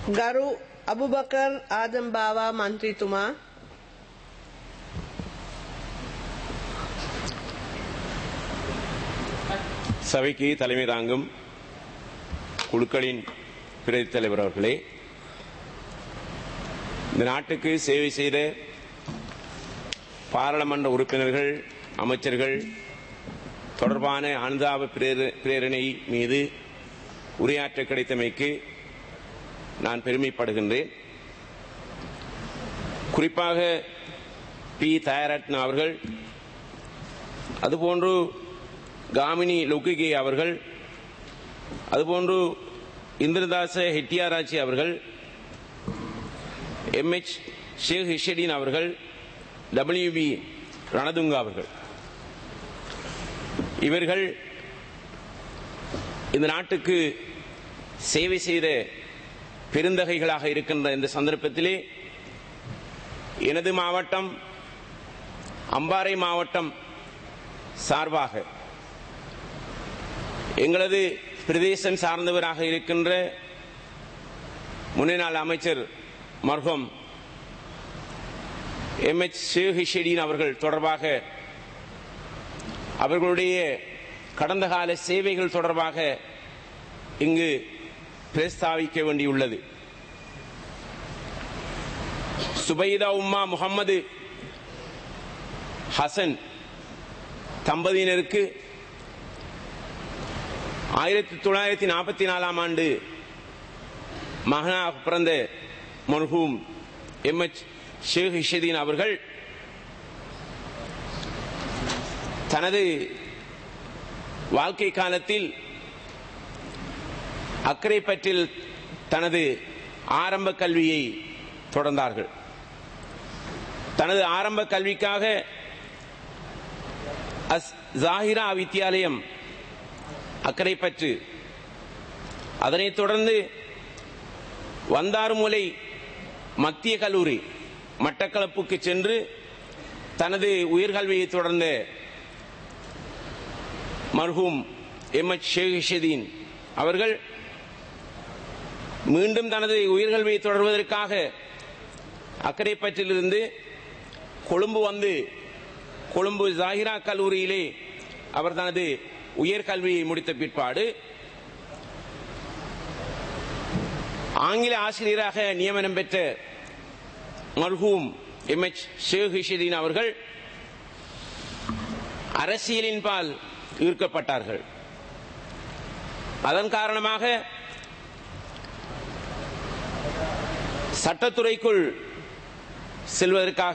ගරු අබුබකර් ආදම් බාවා මන්ත්‍රීතුමා சபைக்கு தலைமை தாங்கும் குழுக்களின் பிரதி தலைவர் அவர்களே இந்த நாட்டுக்கு சேவை செய்த பாராளுமன்ற உறுப்பினர்கள் அமைச்சர்கள் தொடர்பான அனுதாப பிரேர- பிரேரணை மீது உரையாற்ற கிடைத்தமைக்கு நான் பெருமைப்படுகின்றேன் குறிப்பாக பி தயாரட்ன அவர்கள் அதுபோன்று காமினி லுக்கிகே அவர்கள் அதுபோன்று இந்திரதாச ஹெட்டியாராச்சி அவர்கள் எம் எச் ஷேக் ஹிஷடின் அவர்கள் டபிள்யூபி ரணதுங்கா அவர்கள் இவர்கள் இந்த நாட்டுக்கு சேவை செய்த பெருந்தகைகளாக இருக்கின்ற இந்த சந்தர்ப்பத்திலே எனது மாவட்டம் அம்பாறை மாவட்டம் சார்பாக எங்களது பிரதேசம் சார்ந்தவராக இருக்கின்ற முன்னாள் அமைச்சர் மர்ஹூம் எம் எச் ஷேஹிஷெடின் அவர்கள் தொடர்பாக அவர்களுடைய கடந்த கால சேவைகள் தொடர்பாக இங்கு பிரஸ்தாவிக்க வேண்டியுள்ளது சுபைதா உம்மா முகம்மது ஹசன் தம்பதியினருக்கு ஆயிரத்தி தொள்ளாயிரத்தி நாற்பத்தி நாலாம் ஆண்டு மகனாக பிறந்த மர்ஹூம் எம் எச் ஷேக் ஹிஷதீன் அவர்கள் தனது வாழ்க்கை காலத்தில் அக்கரைப்பற்றில் தனது ஆரம்ப கல்வியை தொடர்ந்தார்கள் தனது ஆரம்ப கல்விக்காக அஸ் ஜாகிரா வித்தியாலயம் அக்கரைப்பற்று அதனைத் தொடர்ந்து வந்தாறுமுலை மத்திய கல்லூரி மட்டக்களப்புக்கு சென்று தனது உயர்கல்வியை தொடர்ந்த மர்ஹூம் எம் எச் ஷேகுஷதீன் அவர்கள் மீண்டும் தனது உயர்கல்வியை தொடர்வதற்காக அக்கரைப்பற்றிலிருந்து கொழும்பு வந்து கொழும்பு ஜாகிரா கல்லூரியிலே அவர் தனது உயர்கல்வியை முடித்த பிற்பாடு ஆங்கில ஆசிரியராக நியமனம் பெற்ற மர்ஹூம் எம் எச் ஷேக் ஹிஷதீன் அவர்கள் அரசியலின் பால் ஈர்க்கப்பட்டார்கள் அதன் காரணமாக சட்டத்துறைக்குள் செல்வதற்காக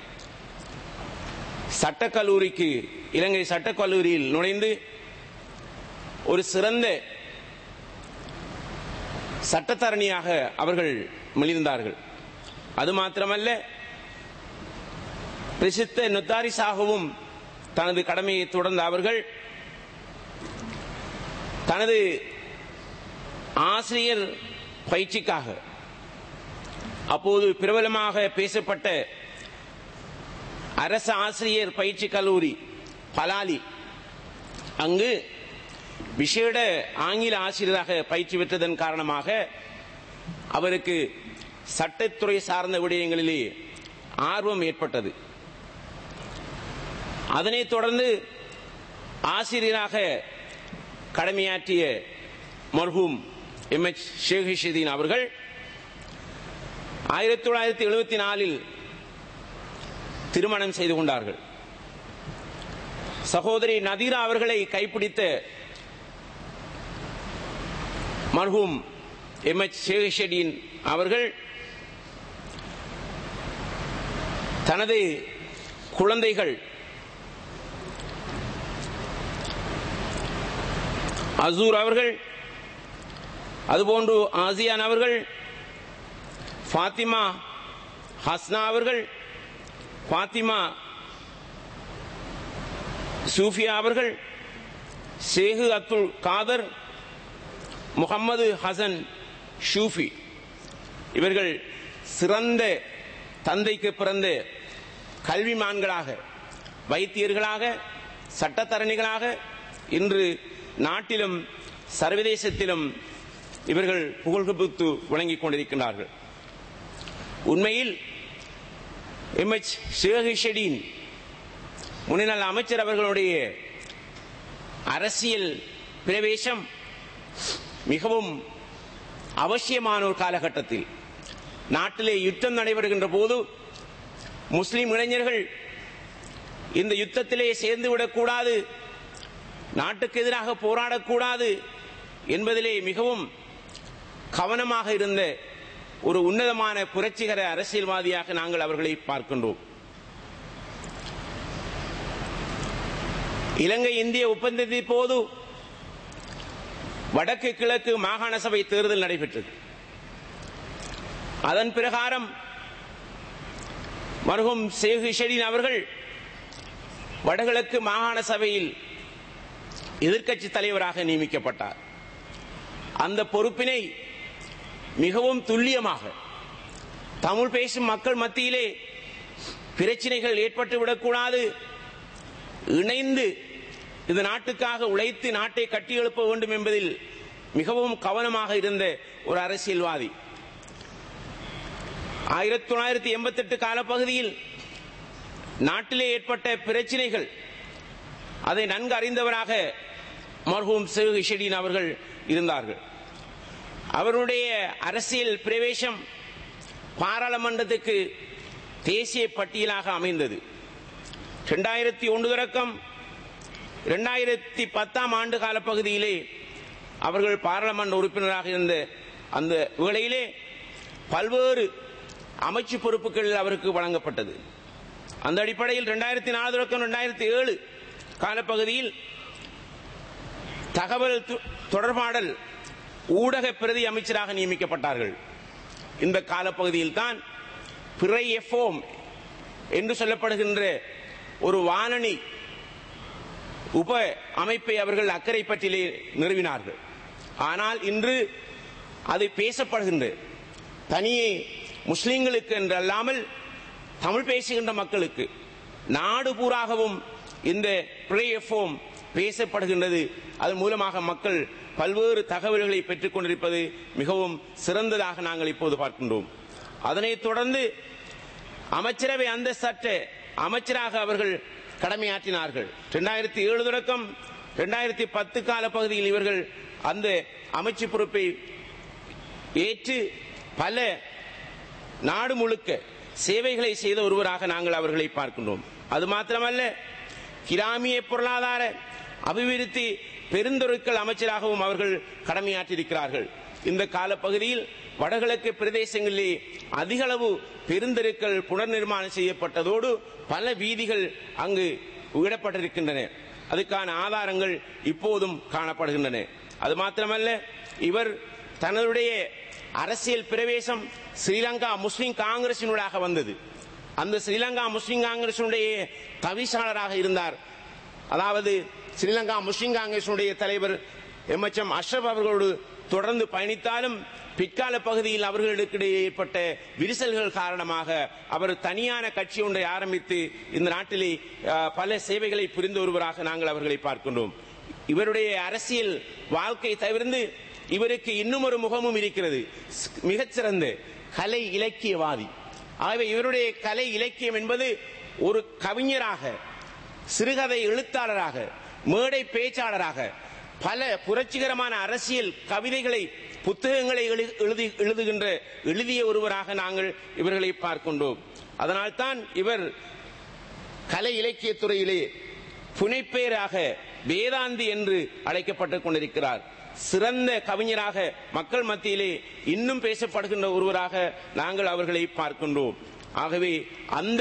சட்டக்கல்லூரிக்கு இலங்கை சட்டக்கல்லூரியில் நுழைந்து ஒரு சிறந்த சட்டத்தரணியாக அவர்கள் மிளிர்ந்தார்கள் அது மாத்திரமல்ல பிரசித்த நொத்தாரிசாகவும் தனது கடமையை தொடர்ந்த அவர்கள் தனது ஆசிரியர் பயிற்சிக்காக அப்போது பிரபலமாக பேசப்பட்ட அரசு ஆசிரியர் பயிற்சி கல்லூரி பலாலி அங்கு விசேட ஆங்கில ஆசிரியராக பயிற்சி பெற்றதன் காரணமாக அவருக்கு சட்டத்துறை சார்ந்த விடயங்களிலே ஆர்வம் ஏற்பட்டது அதனைத் தொடர்ந்து ஆசிரியராக கடமையாற்றிய மர்ஹூம் எம் எச் ஷேகிஷதீன் அவர்கள் ஆயிரத்தி தொள்ளாயிரத்தி எழுபத்தி நாலில் திருமணம் செய்து கொண்டார்கள் சகோதரி நதீரா அவர்களை கைப்பிடித்த மர்ஹூம் எம் எச் ஷேகிஷதீன் அவர்கள் தனது குழந்தைகள் அசூர் அவர்கள் அதுபோன்று ஆசியான் அவர்கள் ஃபாத்திமா ஹஸ்னா அவர்கள் ஃபாத்திமா சூஃபியா அவர்கள் ஷேகு அத்துல் காதர் முகம்மது ஹசன் ஷூஃபி இவர்கள் சிறந்த தந்தைக்கு பிறந்த கல்விமான்களாக வைத்தியர்களாக சட்டத்தரணிகளாக இன்று நாட்டிலும் சர்வதேசத்திலும் இவர்கள் புகழ்புத்து வழங்கிக் கொண்டிருக்கின்றார்கள் உண்மையில் எம் எச் ஷேகிஷெடின் முன்னாள் அமைச்சர் அவர்களுடைய அரசியல் பிரவேசம் மிகவும் அவசியமான ஒரு காலகட்டத்தில் நாட்டிலே யுத்தம் நடைபெறுகின்ற போது முஸ்லிம் இளைஞர்கள் இந்த யுத்தத்திலே சேர்ந்து விடக்கூடாது நாட்டுக்கு எதிராக போராடக்கூடாது என்பதிலே மிகவும் கவனமாக இருந்த ஒரு உன்னதமான புரட்சிகர அரசியல்வாதியாக நாங்கள் அவர்களை பார்க்கின்றோம் இலங்கை இந்திய ஒப்பந்தத்தின் போது வடக்கு கிழக்கு மாகாண சபை தேர்தல் நடைபெற்றது அதன் பிரகாரம் மருகும் சேகு ஷெரீன் அவர்கள் வடகிழக்கு மாகாண சபையில் எதிர்க்கட்சி தலைவராக நியமிக்கப்பட்டார் அந்த பொறுப்பினை மிகவும் துல்லியமாக தமிழ் பேசும் மக்கள் மத்தியிலே பிரச்சனைகள் ஏற்பட்டுவிடக்கூடாது இணைந்து இந்த நாட்டுக்காக உழைத்து நாட்டை கட்டியெழுப்ப வேண்டும் என்பதில் மிகவும் கவனமாக இருந்த ஒரு அரசியல்வாதி ஆயிரத்தி தொள்ளாயிரத்தி எண்பத்தி எட்டு காலப்பகுதியில் நாட்டிலே ஏற்பட்ட பிரச்சனைகள் அதை நன்கு அறிந்தவராக மர்ஹூம் சேகு ஷெடீன் அவர்கள் இருந்தார்கள் அவருடைய அரசியல் பிரவேசம் பாராளுமன்றத்துக்கு தேசிய பட்டியலாக அமைந்தது இரண்டாயிரத்தி ஒன்று தொடக்கம் இரண்டாயிரத்தி பத்தாம் ஆண்டு கால பகுதியிலே அவர்கள் பாராளுமன்ற உறுப்பினராக இருந்த அந்த வேளையிலே பல்வேறு அமைச்சு பொறுப்புகள் அவருக்கு வழங்கப்பட்டது அந்த அடிப்படையில் இரண்டாயிரத்தி நாலு தொடக்கம் இரண்டாயிரத்தி ஏழு காலப்பகுதியில் தகவல் து- தொடர்பாடல் ஊடக பிரதி அமைச்சராக நியமிக்கப்பட்டார்கள் இந்த காலப்பகுதியில் தான் பிறை எஃப்ஓம் என்று சொல்லப்படுகின்ற ஒரு வானொலி உப அமைப்பை அவர்கள் அக்கறை பற்றிலே நிறுவினார்கள் ஆனால் இன்று அது பேசப்படுகின்ற தனியே முஸ்லிம்களுக்கு என்று அல்லாமல் தமிழ் பேசுகின்ற மக்களுக்கு நாடு பூராகவும் இந்த பிளே எஃப்ஓம் பேசப்படுகின்றது அதன் மூலமாக மக்கள் பல்வேறு தகவல்களை பெற்றுக் கொண்டிருப்பது மிகவும் சிறந்ததாக நாங்கள் இப்போது பார்க்கின்றோம் அதனைத் தொடர்ந்து அமைச்சரவை அந்தஸ்தற்ற அமைச்சராக அவர்கள் கடமையாற்றினார்கள் இரண்டாயிரத்தி ஏழு தொடக்கம் இரண்டாயிரத்தி பத்து கால பகுதியில் இவர்கள் அந்த அமைச்சு பொறுப்பை ஏற்று பல நாடு முழுக்க சேவைகளை செய்த ஒருவராக நாங்கள் அவர்களை பார்க்கின்றோம் அது மாத்திரமல்ல கிராமிய பொருளாதார அபிவிருத்தி பெருந்தொருட்கள் அமைச்சராகவும் அவர்கள் கடமையாற்றியிருக்கிறார்கள் இந்த காலப்பகுதியில் வடகிழக்கு பிரதேசங்களிலே அதிக அளவு பெருந்தெருக்கள் புனர் நிர்மாணம் செய்யப்பட்டதோடு பல வீதிகள் அங்கு விடப்பட்டிருக்கின்றன அதுக்கான ஆதாரங்கள் இப்போதும் காணப்படுகின்றன அது மாத்திரமல்ல இவர் தன்னுடைய அரசியல் பிரவேசம் ஸ்ரீலங்கா முஸ்லிம் காங்கிரசினூடாக வந்தது அந்த ஸ்ரீலங்கா முஸ்லிம் காங்கிரசினுடைய தவிசாளராக இருந்தார் அதாவது ஸ்ரீலங்கா முஸ்லிம் காங்கிரசினுடைய தலைவர் எம் எச் எம் அஷ்ரப் அவர்களோடு தொடர்ந்து பயணித்தாலும் பிற்கால பகுதியில் அவர்களுக்கிடையே ஏற்பட்ட விரிசல்கள் காரணமாக அவர் தனியான கட்சி ஒன்றை ஆரம்பித்து இந்த நாட்டிலே அஹ், பல சேவைகளை புரிந்து வருவராக நாங்கள் அவர்களை பார்க்கின்றோம் இவருடைய அரசியல் வாழ்க்கை தவிர்த்து இவருக்கு இன்னும் ஒரு முகமும் இருக்கிறது ஸ்- மிகச்சிறந்த கலை இலக்கியவாதி ஆகவே இவருடைய கலை இலக்கியம் என்பது ஒரு கவிஞராக சிறுகதை எழுத்தாளராக மேடை பேச்சாளராக பல புரட்சிகரமான அரசியல் கவிதைகளை புத்தகங்களை எழு- எழுதி எழுதுகின்ற எழுதிய ஒருவராக நாங்கள் இவர்களை பார்க்கின்றோம் அதனால்தான் இவர் கலை இலக்கியத் துறையிலே புனைப்பேராக வேதாந்தி என்று அழைக்கப்பட்டுக் கொண்டிருக்கிறார் சிறந்த கவிஞராக மக்கள் மத்தியிலே இன்னும் பேசப்படுகின்ற ஒருவராக நாங்கள் அவர்களை பார்க்கின்றோம் ஆகவே அந்த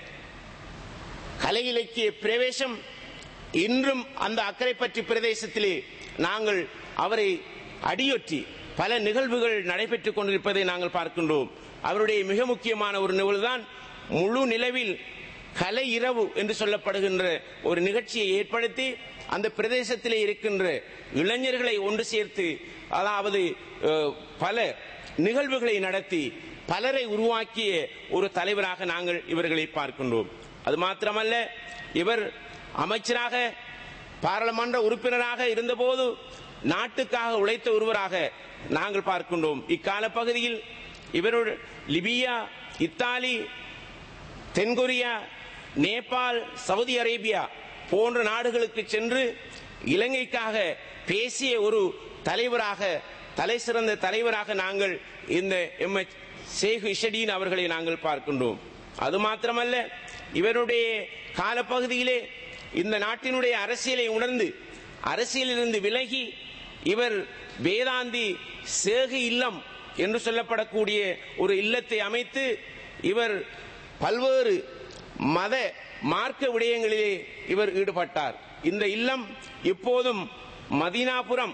கலை இலக்கிய பிரவேசம் இன்றும் அந்த அக்கரைப்பற்றி பிரதேசத்திலே நாங்கள் அவரை அடியொற்றி பல நிகழ்வுகள் நடைபெற்றுக் கொண்டிருப்பதை நாங்கள் பார்க்கின்றோம் அவருடைய மிக முக்கியமான ஒரு நிகழ்வுதான் முழு நிலவில் கலை இரவு என்று சொல்லப்படுகின்ற ஒரு நிகழ்ச்சியை ஏற்படுத்தி அந்த பிரதேசத்திலே இருக்கின்ற இளைஞர்களை ஒன்று சேர்த்து அதாவது அஹ், பல நிகழ்வுகளை நடத்தி பலரை உருவாக்கிய ஒரு தலைவராக நாங்கள் இவர்களை பார்க்கின்றோம் அது மாத்திரமல்ல இவர் அமைச்சராக பாராளுமன்ற உறுப்பினராக இருந்தபோது நாட்டுக்காக உழைத்த ஒருவராக நாங்கள் பார்க்கின்றோம் இக்கால பகுதியில் இவரோட லிபியா இத்தாலி தென்கொரியா நேபாள் சவுதி அரேபியா போன்ற நாடுகளுக்கு சென்று இலங்கைக்காக பேசிய ஒரு தலைவராக தலை சிறந்த தலைவராக நாங்கள் இந்த எம் எச் ஷேக் இஷடீன் அவர்களை நாங்கள் பார்க்கின்றோம் அது மாத்திரமல்ல இவருடைய காலப்பகுதியிலே இந்த நாட்டினுடைய அரசியலை உணர்ந்து அரசியலிலிருந்து விலகி இவர் வேதாந்தி சேகு இல்லம் என்று சொல்லப்படக்கூடிய ஒரு இல்லத்தை அமைத்து இவர் பல்வேறு மத மார்க்க விடயங்களிலே இவர் ஈடுபட்டார் இந்த இல்லம் இப்போதும் மதினாபுரம்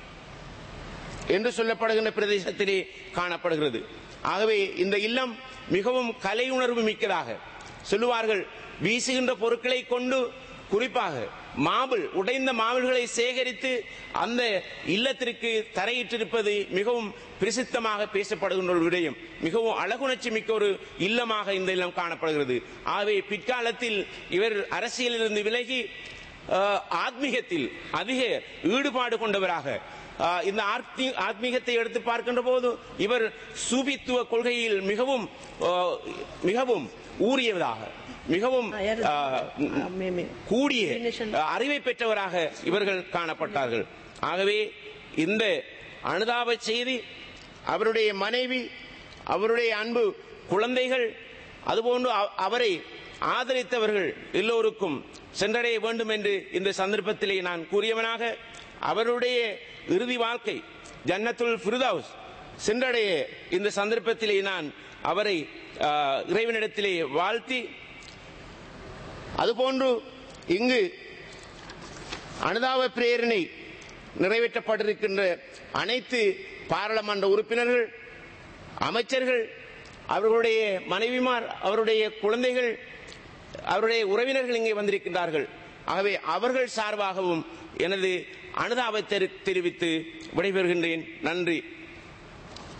என்று சொல்லப்படுகின்ற பிரதேசத்திலே காணப்படுகிறது ஆகவே இந்த இல்லம் மிகவும் கலை உணர்வு மிக்கதாக சொல்லுவார்கள் வீசுகின்ற பொருட்களை கொண்டு குறிப்பாக மாபிள் உடைந்த மாபிள்களை சேகரித்து அந்த இல்லத்திற்கு தரையிட்டிருப்பது மிகவும் பிரசித்தமாக பேசப்படுகின்ற ஒரு விடயம் மிகவும் அழகுணர்ச்சி மிக்க ஒரு இல்லமாக இந்த இல்லம் காணப்படுகிறது ஆகவே பிற்காலத்தில் இவர் அரசியலிலிருந்து விலகி அஹ், ஆத்மீகத்தில் அதிக ஈடுபாடு கொண்டவராக அஹ், இந்த ஆத்மீ- ஆத்மீகத்தை எடுத்து பார்க்கின்ற போது இவர் சூபித்துவ கொள்கையில் மிகவும் அஹ், மிகவும் ஊறியவராக மிகவும் அஹ், கூடிய அஹ், அறிவை பெற்றவராக இவர்கள் காணப்பட்டார்கள் ஆகவே இந்த அனுதாப செய்தி அவருடைய மனைவி அவருடைய அன்பு குழந்தைகள் அதுபோன்று அவ- அவரை ஆதரித்தவர்கள் எல்லோருக்கும் சென்றடைய வேண்டும் என்று இந்த சந்தர்ப்பத்திலே நான் கூறியவனாக அவருடைய இறுதி வாழ்க்கை ஜன்னத்துல் ஃபிர்தௌஸ் சென்றடைய இந்த சந்தர்ப்பத்திலே நான் அவரை ஆஹ், இறைவனிடத்திலே வாழ்த்தி அதுபோன்று இங்கு அனுதாப பிரேரணை நிறைவேற்றப்பட்டிருக்கின்ற அனைத்து பாராளுமன்ற உறுப்பினர்கள் அமைச்சர்கள் அவர்களுடைய மனைவிமார் அவருடைய குழந்தைகள் அவருடைய உறவினர்கள் இங்கே வந்திருக்கின்றார்கள் ஆகவே அவர்கள் சார்பாகவும் எனது அனுதாபத்தை தெரிவித்து விடைபெறுகின்றேன் நன்றி